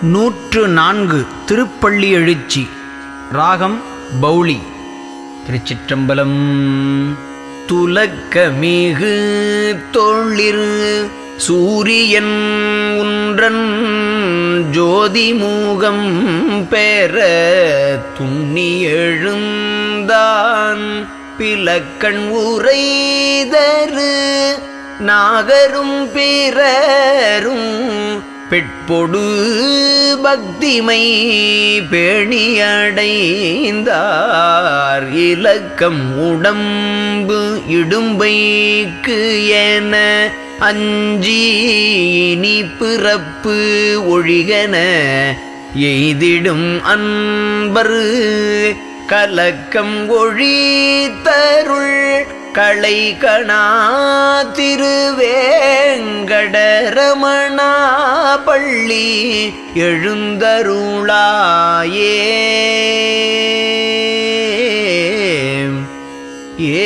நூற்று நான்கு திருப்பள்ளி எழுச்சி ராகம் பௌளி திருச்சிற்றம்பலம் துலக்கமிகு தொழிற் சூரியன் உன்றன் ஜோதி மூகம் பெற துண்ணி எழுந்தான் பிளக்கண் உரைதரு நாகரும் பிறரும் பெட்பொடு பக்திமை பேணியடைந்தார் இலக்கம் உடம்பு இடும்பைக்கு என அஞ்சி இனி பிறப்பு ஒழிகன எய்திடும் அன்பர் கலக்கம் ஒழித்தருள் களை கணா திருவேங்கடரமணா பள்ளி எழுந்தருளாயே ஏ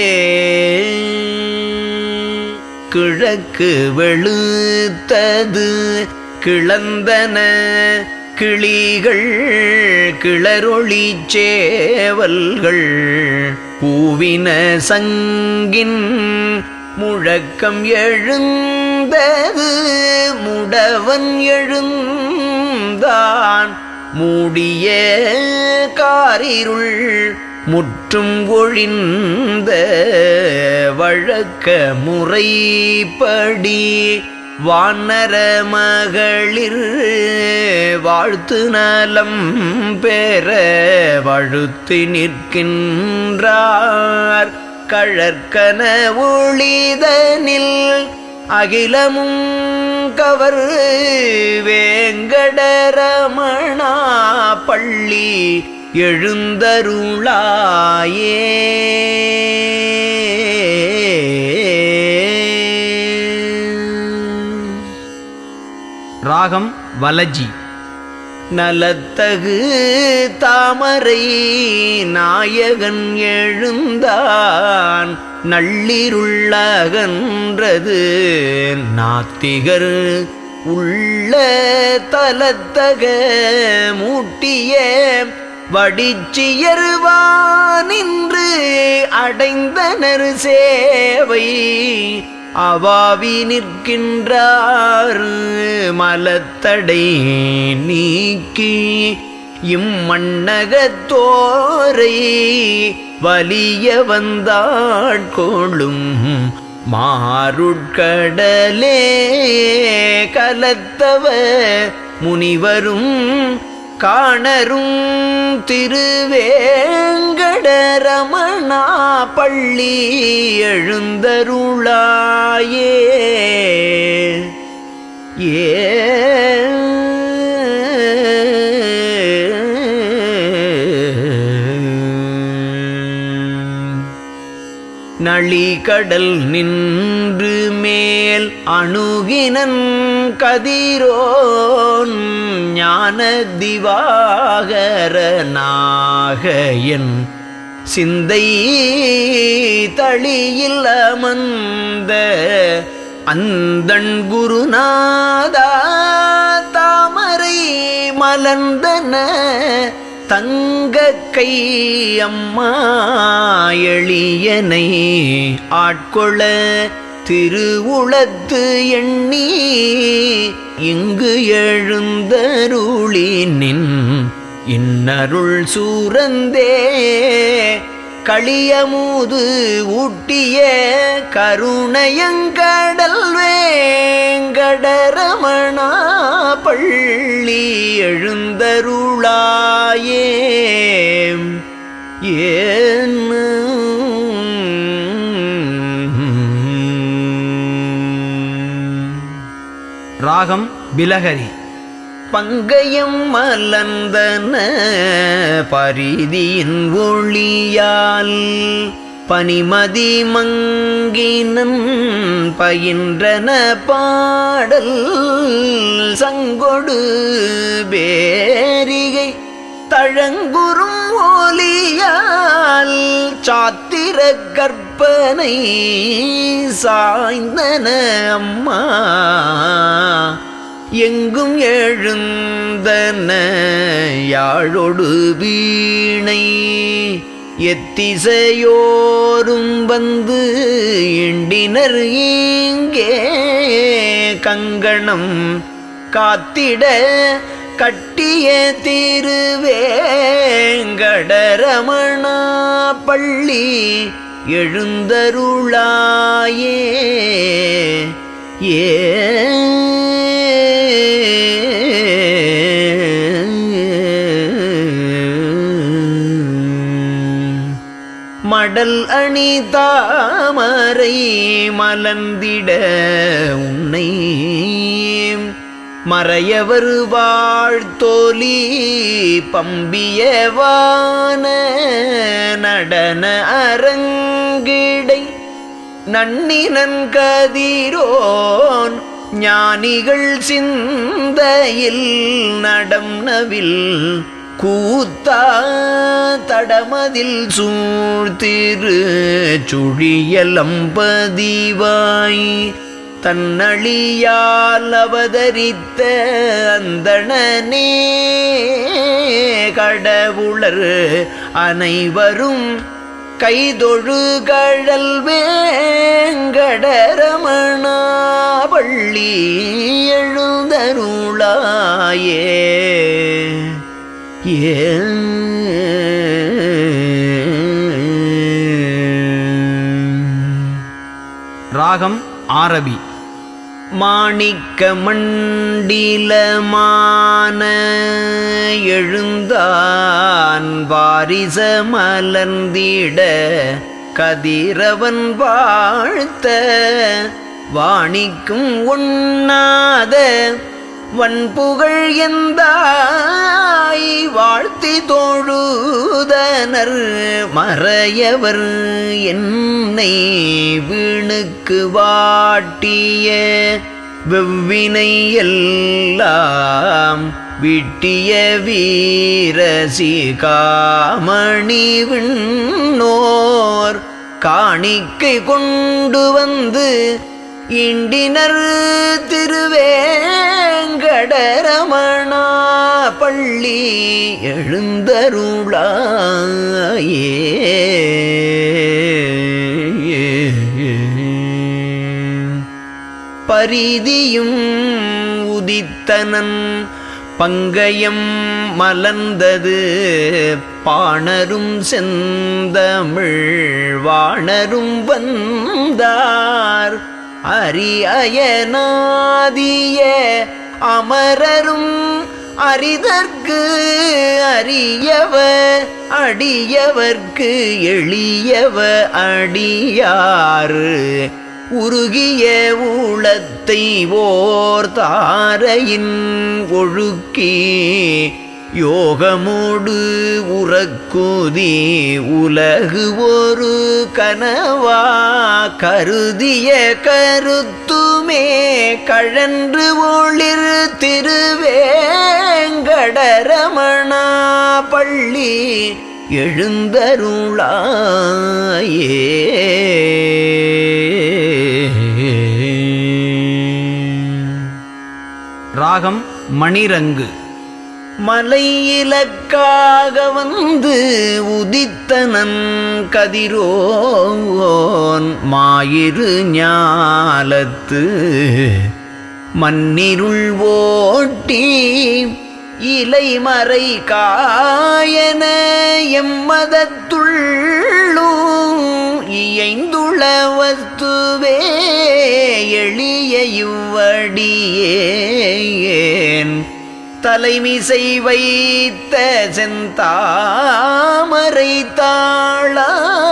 கிழக்கு வெளுத்தது கிளந்தன கிளிகள் கிளரொளி சேவல்கள் பூவின சங்கின் முழக்கம் எழுந்தது முடவன் எழுந்தான் மூடிய காரிருள் முற்றும் ஒழிந்த வழக்க முறைப்படி வானர மகளிர் வாழ்த்து நலம் பெற வழுத்து நிற்கின்றார் கழற்கன ஒளிதனில் அகிலமும் கவர் வேங்கடரமணா பள்ளி எழுந்தருளாயே ராகம் வலஜி நலத்தகு தாமரை நாயகன் எழுந்தான் நள்ளிருள்ளகன்றது நாத்திகர் உள்ள தலத்தக மூட்டிய வடிச்சியர்வானின்று அடைந்தனர் சேவை அவாவி நிற்கின்றார் மலத்தடை நீக்கி இம்மண்ணகத்தோரை வலிய வந்தாட்கொள்ளும் மாருட்கடலே கலத்தவ முனிவரும் காணரும் திருவேங்கடரமணா பள்ளி எழுந்தருளாயே ஏ நளிகடல் நின்று மேல் அணுகினன் கதிரோன் ஞான திவாகரனாகயன் சிந்தை தளியில் அமர்ந்த அந்தண் குருநாதா தாமரை மலர்ந்தன தங்க கை அம்மா எளியனை ஆட்கொள்ள திருவுளத்து எண்ணி இங்கு எழுந்தருளி நின் இன்னருள் சூரந்தே களியமூது ஊட்டிய கருணையங்கடல் வேங்கடரமணா பள்ளி எழுந்தருளாயே ஏன் ராகம் பிலகரி பங்கயம் மலர்ந்தன பரிதியின் ஒளியால் பனிமதி மங்கினன் பயின்றன பாடல் சங்கொடு பேரிகை தழங்குறும் ஒலியால் சாத்திர கற்பனை சாய்ந்தன அம்மா எங்கும் எழுந்தன யாழொடு வீணை எத்திசையோரும் வந்து இண்டினர் இங்கே கங்கணம் காத்திட கட்டிய திருவேங்கடரமணா பள்ளி எழுந்தருளாயே ஏ மடல் அணி தாமரை மலர்ந்திட உன்னை மறையவர் வாழ்த்தோலி பம்பியவான நடன அரங்கிடை நன்னினன் கதிரோன் ஞானிகள் சிந்தையில் நடம் நவில் கூத்தா தடமதில் சூழ்த்திரு சுழியலம்பதிவாய் தன்னழியால் அவதரித்த அந்தணனே கடவுளர் அனைவரும் கைதொழு கழல் வேங்கடரமணா பள்ளி எழுந்தருளாயே ஏ ராகம் ஆரபி மாணிக்க மண்டிலமான எழுந்தான் வாரிச மலர்ந்திட கதிரவன் வாழ்த்த வாணிக்கும் உண்ணாத வன்புகழ் எந்தாய் வாழ்த்தி தோழுதனர் மறையவர் என்னை வீணுக்கு வாட்டிய வெவ்வினை எல்லாம் விட்டிய வீரசி காமணி விண்ணோர் காணிக்கை கொண்டு வந்து இண்டினர் திருவேங்கடரமணா பள்ளி எழுந்தருளாயே பரிதியும் உதித்தனன் பங்கயம் மலர்ந்தது பாணரும் செந்தமிழ் வாணரும் வந்தார் அரியனாதிய அமரரும் அரிதற்கு அரியவ அடியவர்க்கு எளியவ அடியாறு உருகிய ஊளத்தை ஓர் தாரையின் ஒழுக்கி யோகமோடு உறக்குதி உலகு ஒரு கனவா கருதிய கருத்துமே கழன்று ஒளிர் திருவேங்கடரமணா பள்ளி எழுந்தருளாயே ராகம் மணிரங்கு மலையிலக்காக வந்து உதித்தனன் கதிரோன் மாயிரு ஞாலத்து மண்ணிருள் ஓட்டி இலைமறை காயன எம்மதத்துள்ளும் இயைந்துள வஸ்துவே எளிய இவ்வடியேன் தலைமிசை வைத்த செந்தாமரை தாளா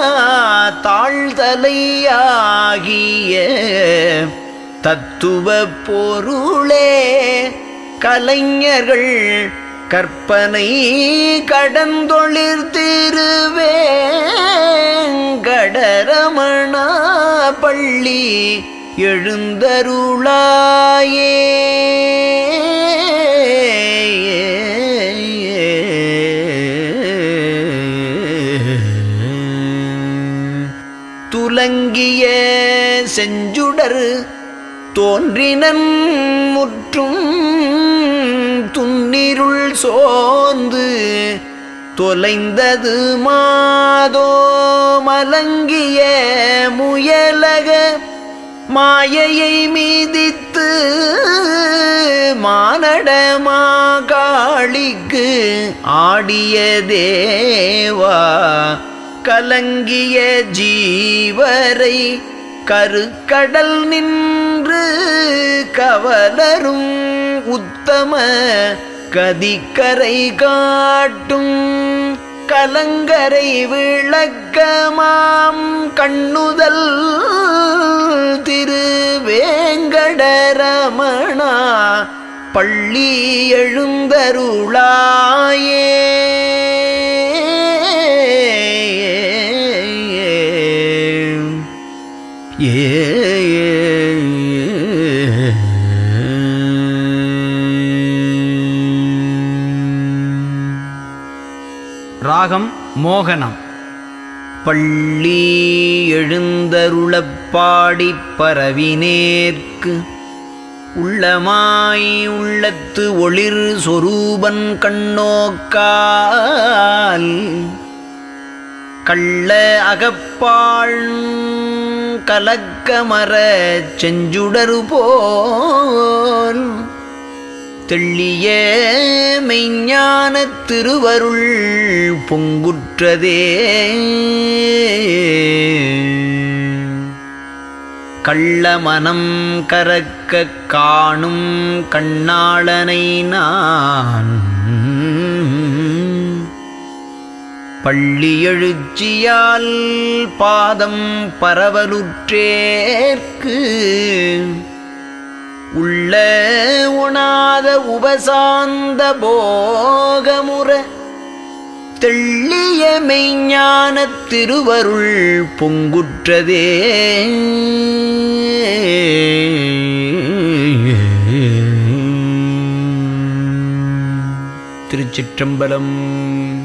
தாழ்தலையாகிய தத்துவ பொருளே கலைஞர்கள் கற்பனை கடந்தொழிர் திருவேங்கடரமணா பள்ளி எழுந்தருளாயே துலங்கிய செஞ்சுடர் தோன்றினன் முற்றும் சோர்ந்து தொலைந்தது மாதோ மலங்கிய முயலக மாயையை மீதித்து மானடமாகாளிக்கு ஆடிய தேவா கலங்கிய ஜீவரை கருக்கடல் நின்று கவலரும் உத்தம கதிக்கரை காட்டும் கலங்கரை விளக்கமாம் கண்ணுதல் திருவேங்கடரமணா பள்ளி எழுந்தருளாயே ராகம் மோகனம் பள்ளி எழுந்தருளப் பாடிப் பரவினேற்கு உள்ளமாய் உள்ளத்து ஒளிர் சொரூபன் கண்ணோக்கால் கள்ள அகப்பாள் கலக்கமர செஞ்சுடரு போல் தெள்ளிய மெய்ஞானத் திருவருள் பொங்குற்றதே கள்ளமனம் கரக்கக் காணும் கண்ணாளனை நான் பள்ளி எழுச்சியால் பாதம் பரவலுற்றேற்கு உள்ள உணாத உபசாந்த போகமுற தெள்ளிய மெய்ஞானத் திருவருள் பொங்குற்றதே திருச்சிற்றம்பலம்